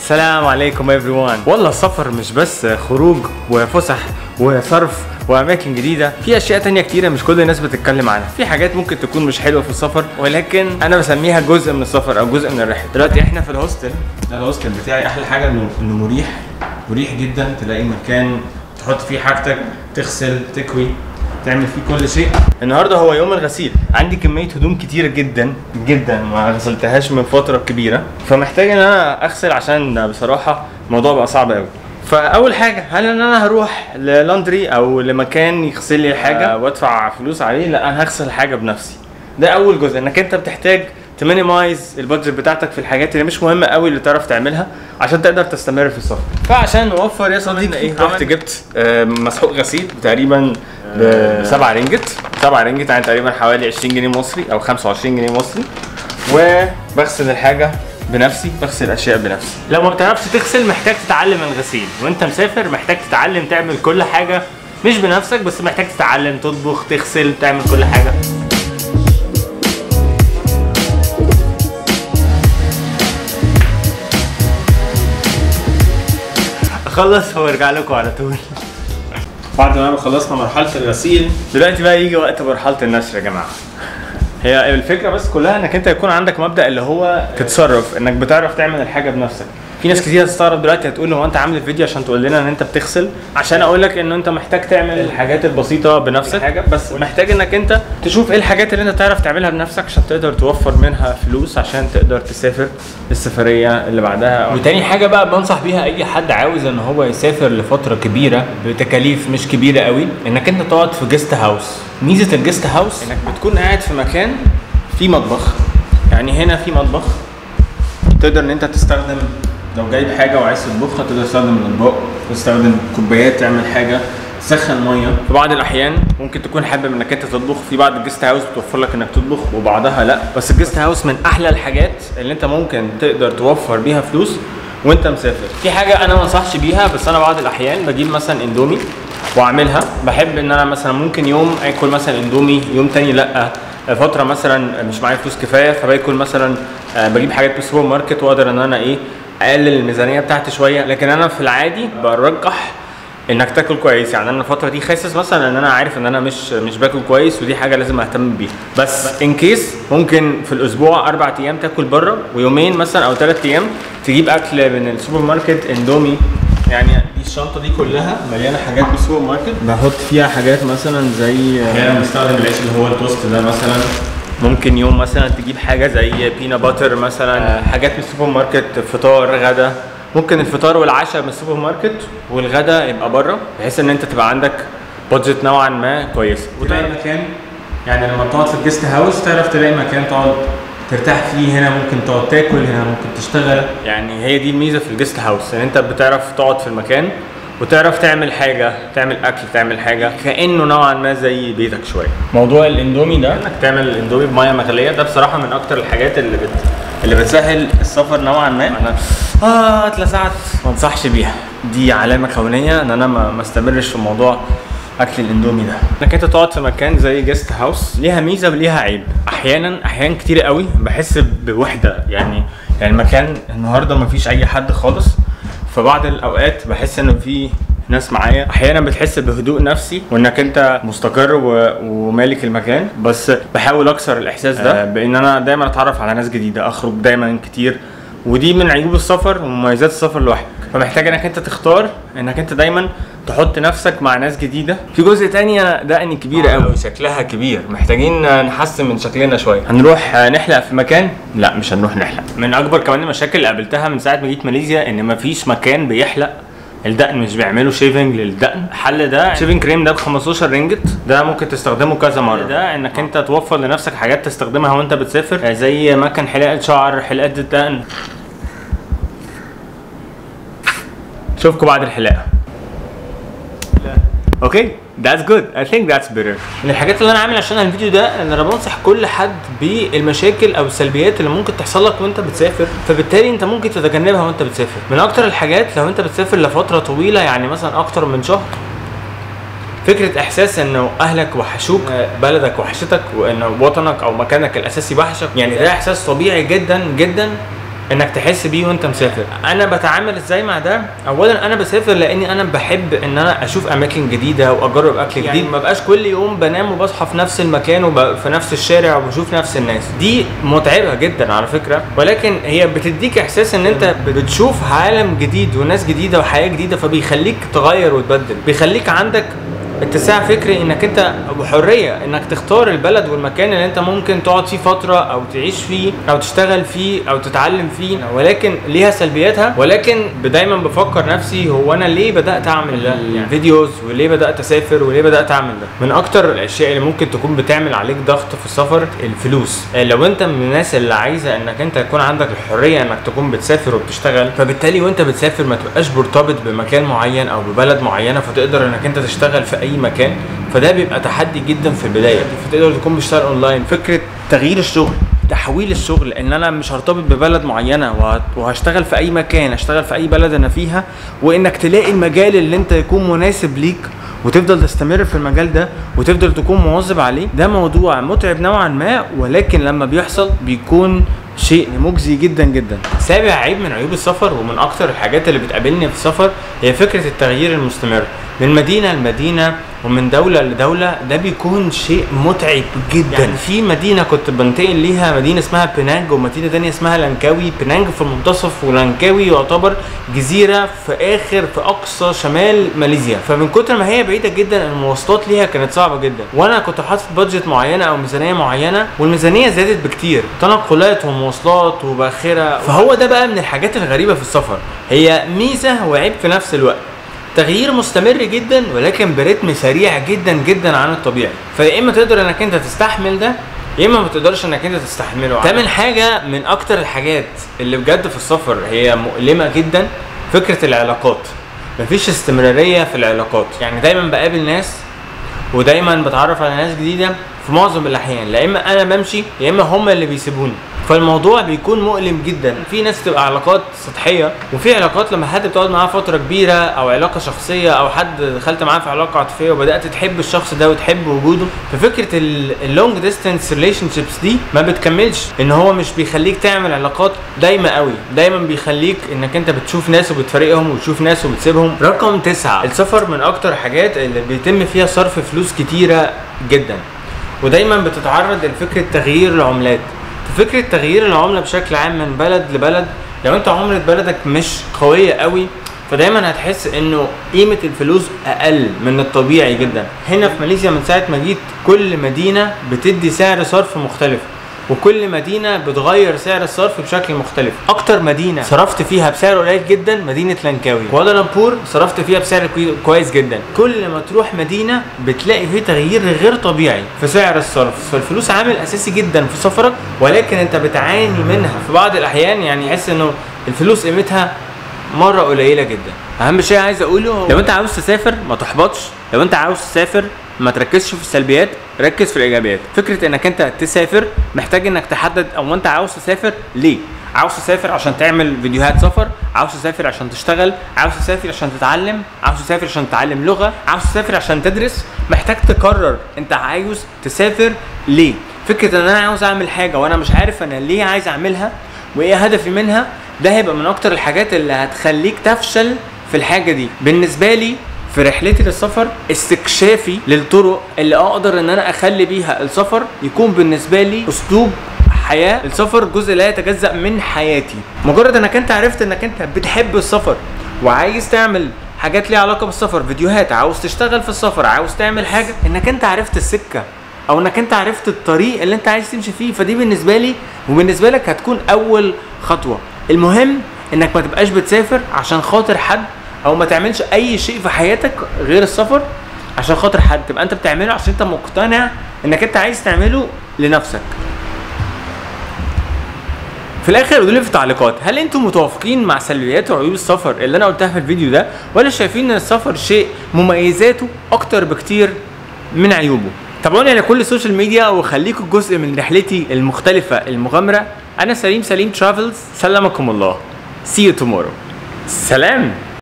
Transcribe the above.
السلام عليكم everyone والله السفر مش بس خروج وفسح وصرف واماكن جديده في اشياء تانية كتيره مش كل الناس بتتكلم عنها في حاجات ممكن تكون مش حلوه في السفر ولكن انا بسميها جزء من السفر او جزء من الرحله دلوقتي احنا في الهوستل ده الهوستل بتاعي احلى حاجه انه انه مريح مريح جدا تلاقي مكان تحط فيه حاجتك تغسل تكوي تعمل فيه كل شيء النهارده هو يوم الغسيل عندي كميه هدوم كتيره جدا جدا ما غسلتهاش من فتره كبيره فمحتاج ان انا اغسل عشان بصراحه الموضوع بقى صعب قوي فاول حاجه هل ان انا هروح للاندري او لمكان يغسل لي حاجه وادفع فلوس عليه لا انا هغسل حاجه بنفسي ده اول جزء انك انت بتحتاج تمينيمايز البادجت بتاعتك في الحاجات اللي مش مهمه قوي اللي تعرف تعملها عشان تقدر تستمر في السفر فعشان نوفر يا صديقي ايه رحت جبت آه، مسحوق غسيل تقريبا ب 7 رينجت 7 رينجت يعني تقريبا حوالي 20 جنيه مصري او 25 جنيه مصري وبغسل الحاجه بنفسي بغسل الاشياء بنفسي لو ما بتعرفش تغسل محتاج تتعلم الغسيل وانت مسافر محتاج تتعلم تعمل كل حاجه مش بنفسك بس محتاج تتعلم تطبخ تغسل تعمل كل حاجه اخلص وارجع لكم على طول بعد ما خلصنا مرحله الغسيل دلوقتي بقى يجي وقت مرحله النشر يا جماعه هي الفكره بس كلها انك انت يكون عندك مبدا اللي هو تتصرف انك بتعرف تعمل الحاجه بنفسك في ناس كتير هتستغرب دلوقتي هتقول هو انت عامل الفيديو عشان تقول لنا ان انت بتغسل عشان اقول لك ان انت محتاج تعمل الحاجات البسيطه بنفسك حاجه بس محتاج انك انت تشوف ايه الحاجات اللي انت تعرف تعملها بنفسك عشان تقدر توفر منها فلوس عشان تقدر تسافر السفريه اللي بعدها وتاني حاجه بقى بنصح بيها اي حد عاوز ان هو يسافر لفتره كبيره بتكاليف مش كبيره قوي انك انت تقعد في جيست هاوس ميزه الجيست هاوس انك بتكون قاعد في مكان فيه مطبخ يعني هنا في مطبخ تقدر ان انت تستخدم لو جايب حاجه وعايز تطبخها تقدر تستخدم الاطباق تستخدم كوبايات تعمل حاجه تسخن ميه في بعض الاحيان ممكن تكون حابب انك انت تطبخ في بعض الجيست هاوس بتوفر لك انك تطبخ وبعضها لا بس الجيست هاوس من احلى الحاجات اللي انت ممكن تقدر توفر بيها فلوس وانت مسافر في حاجه انا ما انصحش بيها بس انا بعض الاحيان بجيب مثلا اندومي واعملها بحب ان انا مثلا ممكن يوم اكل مثلا اندومي يوم تاني لا فتره مثلا مش معايا فلوس كفايه فباكل مثلا آه، بجيب حاجات في السوبر ماركت واقدر ان انا ايه اقلل الميزانيه بتاعتي شويه لكن انا في العادي برجح انك تاكل كويس يعني انا الفتره دي خاسس مثلا ان انا عارف ان انا مش مش باكل كويس ودي حاجه لازم اهتم بيها بس ان كيس ممكن في الاسبوع اربع ايام تاكل بره ويومين مثلا او ثلاث ايام تجيب اكل من السوبر ماركت اندومي يعني دي الشنطه دي كلها مليانه حاجات من السوبر ماركت بحط فيها حاجات مثلا زي احيانا بستخدم العيش اللي هو التوست ده مثلا ممكن يوم مثلا تجيب حاجه زي بينا باتر مثلا حاجات من السوبر ماركت فطار غدا ممكن الفطار والعشاء من السوبر ماركت والغدا يبقى بره بحيث ان انت تبقى عندك بادجت نوعا ما كويسه وتلاقي مكان يعني لما تقعد في الجيست هاوس تعرف تلاقي مكان تقعد ترتاح فيه هنا ممكن تقعد تاكل هنا ممكن تشتغل يعني هي دي الميزه في الجيست هاوس ان انت بتعرف تقعد في المكان وتعرف تعمل حاجه تعمل اكل تعمل حاجه كانه نوعا ما زي بيتك شويه موضوع الاندومي ده انك تعمل الاندومي بميه مغليه ده بصراحه من اكتر الحاجات اللي بت... اللي بتسهل السفر نوعا ما انا اه اتلسعت ما انصحش بيها دي علامه كونيه ان انا ما ما استمرش في موضوع اكل الاندومي ده انك انت تقعد في مكان زي جيست هاوس ليها ميزه وليها عيب احيانا احيان كتير قوي بحس بوحده يعني يعني المكان النهارده ما فيش اي حد خالص فبعض الاوقات بحس انه في ناس معايا احيانا بتحس بهدوء نفسي وانك انت مستقر و... ومالك المكان بس بحاول اكسر الاحساس ده آه بان انا دايما اتعرف على ناس جديده اخرج دايما كتير ودي من عيوب السفر ومميزات السفر لوحدك فمحتاج انك انت تختار انك انت دايما تحط نفسك مع ناس جديده في جزء تاني أنا دقني كبيره قوي شكلها كبير محتاجين نحسن من شكلنا شويه هنروح نحلق في مكان لا مش هنروح نحلق من اكبر كمان المشاكل اللي قابلتها من ساعه ما جيت ماليزيا ان مفيش مكان بيحلق الدقن مش بيعملوا شيفنج للدقن الحل ده شيفنج كريم ده ب 15 رينجت ده ممكن تستخدمه كذا مره ده انك انت توفر لنفسك حاجات تستخدمها وانت بتسافر زي مكن حلاقه شعر حلاقه الدقن اشوفكم بعد الحلاقه اوكي That's good. I think that's better. من الحاجات اللي انا عامل عشانها الفيديو ده ان انا بنصح كل حد بالمشاكل او السلبيات اللي ممكن تحصل لك وانت بتسافر فبالتالي انت ممكن تتجنبها وانت بتسافر. من اكتر الحاجات لو انت بتسافر لفتره طويله يعني مثلا اكتر من شهر فكره احساس انه اهلك وحشوك بلدك وحشتك وان وطنك او مكانك الاساسي وحشك يعني ده احساس طبيعي جدا جدا انك تحس بيه وانت مسافر انا بتعامل ازاي مع ده اولا انا بسافر لاني انا بحب ان انا اشوف اماكن جديده واجرب اكل جديد ما بقاش كل يوم بنام وبصحى في نفس المكان وفي نفس الشارع وبشوف نفس الناس دي متعبه جدا على فكره ولكن هي بتديك احساس ان انت بتشوف عالم جديد وناس جديده وحياه جديده فبيخليك تغير وتبدل بيخليك عندك اتساع فكري انك انت وحريه انك تختار البلد والمكان اللي انت ممكن تقعد فيه فتره او تعيش فيه او تشتغل فيه او تتعلم فيه ولكن ليها سلبياتها ولكن دايما بفكر نفسي هو انا ليه بدات اعمل ده يعني فيديوز وليه بدات اسافر وليه بدات اعمل ده من اكتر الاشياء اللي ممكن تكون بتعمل عليك ضغط في السفر الفلوس لو انت من الناس اللي عايزه انك انت يكون عندك الحريه انك تكون بتسافر وبتشتغل فبالتالي وانت بتسافر ما تبقاش مرتبط بمكان معين او ببلد معينه فتقدر انك انت تشتغل في اي مكان فده بيبقى تحدي جدا في البدايه فتقدر تكون بتشتغل اونلاين فكره تغيير الشغل تحويل الشغل ان انا مش هرتبط ببلد معينه وه- وهشتغل في اي مكان اشتغل في اي بلد انا فيها وانك تلاقي المجال اللي انت يكون مناسب ليك وتفضل تستمر في المجال ده وتفضل تكون مواظب عليه ده موضوع متعب نوعا ما ولكن لما بيحصل بيكون شيء مجزي جدا جدا سابع عيب من عيوب السفر ومن اكتر الحاجات اللي بتقابلني في السفر هي فكره التغيير المستمر من مدينه لمدينه ومن دوله لدوله ده بيكون شيء متعب جدا يعني في مدينه كنت بنتقل ليها مدينه اسمها بينانج ومدينه تانية اسمها لانكاوي بينانج في المنتصف ولانكاوي يعتبر جزيره في اخر في اقصى شمال ماليزيا فمن كتر ما هي بعيده جدا المواصلات ليها كانت صعبه جدا وانا كنت حاطط بادجت معينه او ميزانيه معينه والميزانيه زادت بكتير تنقلات ومواصلات وباخره فهو ده بقى من الحاجات الغريبه في السفر هي ميزه وعيب في نفس الوقت تغيير مستمر جدا ولكن برتم سريع جدا جدا عن الطبيعي فيا اما تقدر انك انت تستحمل ده يا اما ما تقدرش انك انت تستحمله تامن حاجه من اكتر الحاجات اللي بجد في السفر هي مؤلمه جدا فكره العلاقات مفيش استمراريه في العلاقات يعني دايما بقابل ناس ودايما بتعرف على ناس جديده في معظم الاحيان لا اما انا بمشي يا اما هم اللي بيسيبوني فالموضوع بيكون مؤلم جدا في ناس تبقى علاقات سطحيه وفي علاقات لما حد بتقعد معاه فتره كبيره او علاقه شخصيه او حد دخلت معاه في علاقه عاطفيه وبدات تحب الشخص ده وتحب وجوده ففكره اللونج ديستانس ريليشن شيبس دي ما بتكملش ان هو مش بيخليك تعمل علاقات دايمه قوي دايما بيخليك انك انت بتشوف ناس وبتفارقهم وتشوف ناس وبتسيبهم رقم تسعة السفر من اكتر الحاجات اللي بيتم فيها صرف فلوس كتيره جدا ودايما بتتعرض لفكره تغيير العملات فكره تغيير العمله بشكل عام من بلد لبلد لو انت عمله بلدك مش قويه قوي فدايما هتحس انه قيمه الفلوس اقل من الطبيعي جدا هنا في ماليزيا من ساعه ما جيت كل مدينه بتدي سعر صرف مختلف وكل مدينة بتغير سعر الصرف بشكل مختلف أكتر مدينة صرفت فيها بسعر قليل جدا مدينة لانكاوي كوالالمبور صرفت فيها بسعر كوي- كويس جدا كل ما تروح مدينة بتلاقي فيه تغيير غير طبيعي في سعر الصرف فالفلوس عامل أساسي جدا في سفرك ولكن أنت بتعاني منها في بعض الأحيان يعني يحس إنه الفلوس قيمتها مره قليله جدا اهم شيء عايز اقوله لو انت عاوز تسافر ما تحبطش لو انت عاوز تسافر ما تركزش في السلبيات ركز في الايجابيات فكره انك انت تسافر محتاج انك تحدد او انت عاوز تسافر ليه عاوز تسافر عشان تعمل فيديوهات سفر عاوز تسافر عشان تشتغل عاوز تسافر عشان تتعلم عاوز تسافر عشان تتعلم لغه عاوز تسافر عشان تدرس محتاج تقرر انت عاوز تسافر ليه فكره ان انا عاوز اعمل حاجه وانا مش عارف انا ليه عايز اعملها وايه هدفي منها ده هيبقى من اكتر الحاجات اللي هتخليك تفشل في الحاجه دي بالنسبه لي في رحلتي للسفر استكشافي للطرق اللي اقدر ان انا اخلي بيها السفر يكون بالنسبه لي اسلوب حياه السفر جزء لا يتجزا من حياتي مجرد انك انت عرفت انك انت بتحب السفر وعايز تعمل حاجات ليها علاقه بالسفر فيديوهات عاوز تشتغل في السفر عاوز تعمل حاجه انك انت عرفت السكه او انك انت عرفت الطريق اللي انت عايز تمشي فيه فدي بالنسبه لي وبالنسبه لك هتكون اول خطوه المهم انك ما تبقاش بتسافر عشان خاطر حد او ما تعملش اي شيء في حياتك غير السفر عشان خاطر حد تبقى انت بتعمله عشان انت مقتنع انك انت عايز تعمله لنفسك في الاخر قولوا لي في التعليقات هل انتم متوافقين مع سلبيات وعيوب السفر اللي انا قلتها في الفيديو ده ولا شايفين ان السفر شيء مميزاته اكتر بكتير من عيوبه تابعوني على كل السوشيال ميديا وخليكم جزء من رحلتي المختلفة المغامرة أنا سليم سليم ترافلز سلمكم الله See you tomorrow سلام